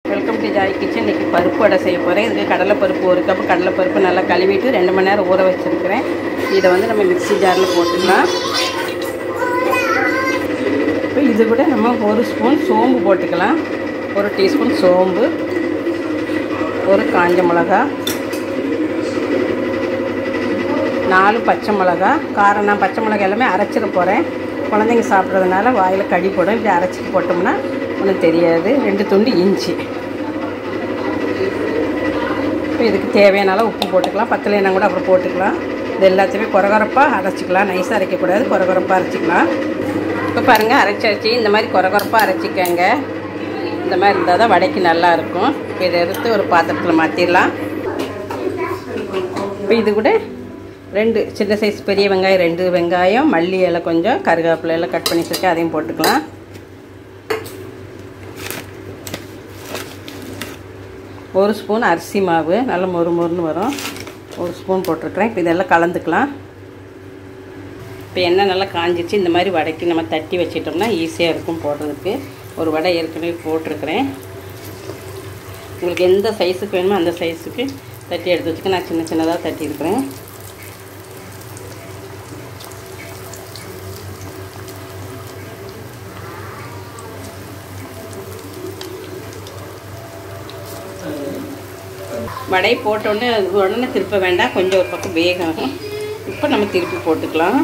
welcome to Joy kitchen இன்றைக்கி பருப்பு வடை செய்ய போகிறேன் இதுக்கு கடலைப்பருப்பு ஒரு கப்பு கடலைப்பருப்பு நல்லா கழுவிட்டு ரெண்டு மணி நேரம் ஊற வச்சுருக்கிறேன் இதை வந்து நம்ம மிக்ஸி ஜாரில் போட்டுக்கலாம் இப்போ இது கூட நம்ம ஒரு ஸ்பூன் சோம்பு போட்டுக்கலாம் ஒரு டீஸ்பூன் சோம்பு ஒரு காஞ்ச மிளகா நாலு பச்சை மிளகா காரம் நான் பச்சை மிளகா எல்லாமே அரைச்சிட போகிறேன் குழந்தைங்க சாப்பிட்றதுனால வாயில் கடி போடும் இப்படி அரைச்சிட்டு போட்டோம்னா ஒன்றும் தெரியாது ரெண்டு துண்டு இஞ்சி இப்போ இதுக்கு தேவையான அளவு உப்பு போட்டுக்கலாம் பத்தலைனா கூட அப்புறம் போட்டுக்கலாம் இது எல்லாத்தையுமே குறகுறப்பாக அரைச்சிக்கலாம் நைஸாக அரைக்கக்கூடாது குறகுறப்பாக அரைச்சிக்கலாம் இப்போ பாருங்கள் அரைச்சாச்சு இந்த மாதிரி குறகுறப்பாக அரைச்சிக்கங்க இந்த மாதிரி இருந்தால் தான் வடைக்கு நல்லா இருக்கும் இப்போ இதை எடுத்து ஒரு பாத்திரத்தில் மாற்றிடலாம் இப்போ இது கூட ரெண்டு சின்ன சைஸ் பெரிய வெங்காயம் ரெண்டு வெங்காயம் மல்லி இலை கொஞ்சம் கருவேப்பிலை எல்லாம் கட் பண்ணி வச்சுருக்கேன் அதையும் போட்டுக்கலாம் ஒரு ஸ்பூன் அரிசி மாவு நல்லா மொறு மொறுன்னு வரும் ஒரு ஸ்பூன் போட்டிருக்கிறேன் இப்போ இதெல்லாம் கலந்துக்கலாம் இப்போ எண்ணெய் நல்லா காஞ்சிச்சு இந்த மாதிரி வடைக்கு நம்ம தட்டி வச்சிட்டோம்னா ஈஸியாக இருக்கும் போடுறதுக்கு ஒரு வடை ஏற்கனவே போட்டிருக்கிறேன் உங்களுக்கு எந்த சைஸுக்கு வேணுமோ அந்த சைஸுக்கு தட்டி எடுத்து வச்சுக்க நான் சின்ன சின்னதாக தட்டியிருக்கிறேன் வடை போட்டோடனே அது உடனே திருப்ப வேண்டாம் கொஞ்சம் ஒரு பக்கம் வேகாகும் இப்போ நம்ம திருப்பி போட்டுக்கலாம்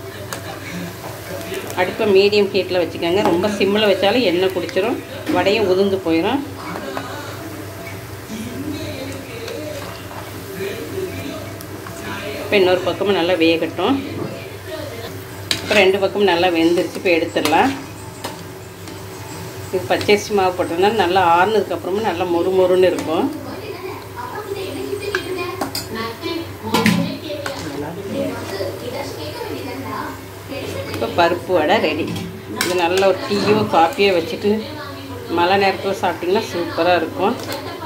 அடுப்பை மீடியம் ஹீட்டில் வச்சுக்கோங்க ரொம்ப சிம்மில் வச்சாலும் எண்ணெய் குடிச்சிரும் வடையும் உதிர்ந்து போயிடும் இப்போ இன்னொரு பக்கமும் நல்லா வேகட்டும் இப்போ ரெண்டு பக்கமும் நல்லா வெந்துருச்சு இப்போ எடுத்துடலாம் இது பச்சரிசி மாவு போட்டோம்னா நல்லா ஆறுனதுக்கப்புறமும் நல்லா மொறு மொறுன்னு இருக்கும் இப்போ பருப்பு வடை ரெடி இது நல்ல ஒரு டீயோ காஃபியோ வச்சுட்டு மழை நேரத்தில் சாப்பிட்டிங்கன்னா சூப்பராக இருக்கும்